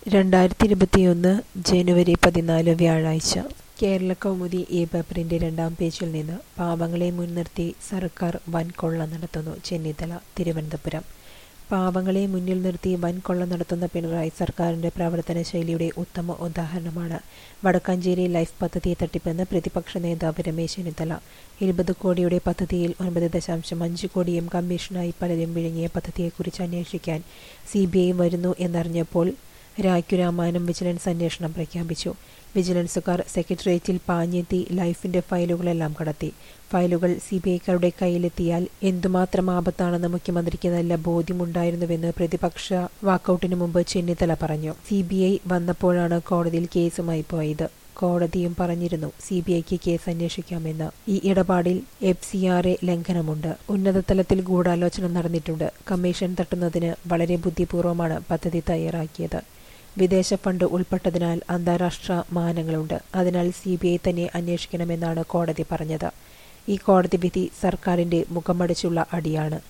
രണ്ടായിരത്തി ഇരുപത്തിയൊന്ന് ജനുവരി പതിനാല് വ്യാഴാഴ്ച കേരളകൗമുദി ഈ പേപ്പറിന്റെ രണ്ടാം പേജിൽ നിന്ന് പാവങ്ങളെ മുൻനിർത്തി സർക്കാർ വൻ കൊള്ള നടത്തുന്നു ചെന്നിത്തല തിരുവനന്തപുരം പാവങ്ങളെ മുന്നിൽ നിർത്തി വൻ കൊള്ള നടത്തുന്ന പിണറായി സർക്കാരിന്റെ പ്രവർത്തന ശൈലിയുടെ ഉത്തമ ഉദാഹരണമാണ് വടക്കാഞ്ചേരി ലൈഫ് പദ്ധതി തട്ടിപ്പെന്ന് പ്രതിപക്ഷ നേതാവ് രമേശ് ചെന്നിത്തല ഇരുപത് കോടിയുടെ പദ്ധതിയിൽ ഒൻപത് ദശാംശം അഞ്ച് കോടിയും കമ്മീഷനായി പലരും വിഴുങ്ങിയ പദ്ധതിയെക്കുറിച്ച് അന്വേഷിക്കാൻ സി ബി ഐ വരുന്നു എന്നറിഞ്ഞപ്പോൾ രായ്ക്കുരാമാനം വിജിലൻസ് അന്വേഷണം പ്രഖ്യാപിച്ചു വിജിലൻസുകാർ സെക്രട്ടേറിയറ്റിൽ പാഞ്ഞെത്തി ലൈഫിന്റെ ഫയലുകളെല്ലാം കടത്തി ഫയലുകൾ സി ബി ഐക്കാരുടെ കയ്യിലെത്തിയാൽ എന്തുമാത്രം ആപത്താണെന്ന് മുഖ്യമന്ത്രിക്ക് നല്ല ബോധ്യമുണ്ടായിരുന്നുവെന്ന് പ്രതിപക്ഷ വാക്കൌട്ടിന് മുമ്പ് ചെന്നിത്തല പറഞ്ഞു സി ബി ഐ വന്നപ്പോഴാണ് കോടതിയിൽ കേസുമായി പോയത് കോടതിയും പറഞ്ഞിരുന്നു സി ബി ഐക്ക് കേസ് അന്വേഷിക്കാമെന്ന് ഈ ഇടപാടിൽ എഫ് സി ആർ എ ലംഘനമുണ്ട് ഉന്നതതലത്തിൽ ഗൂഢാലോചന നടന്നിട്ടുണ്ട് കമ്മീഷൻ തട്ടുന്നതിന് വളരെ ബുദ്ധിപൂർവ്വമാണ് പദ്ധതി തയ്യാറാക്കിയത് വിദേശ ഫണ്ട് ഉൾപ്പെട്ടതിനാൽ അന്താരാഷ്ട്ര മാനങ്ങളുണ്ട് അതിനാൽ സി ബി ഐ തന്നെ അന്വേഷിക്കണമെന്നാണ് കോടതി പറഞ്ഞത് ഈ കോടതി വിധി സർക്കാരിന്റെ മുഖമടച്ചുള്ള അടിയാണ്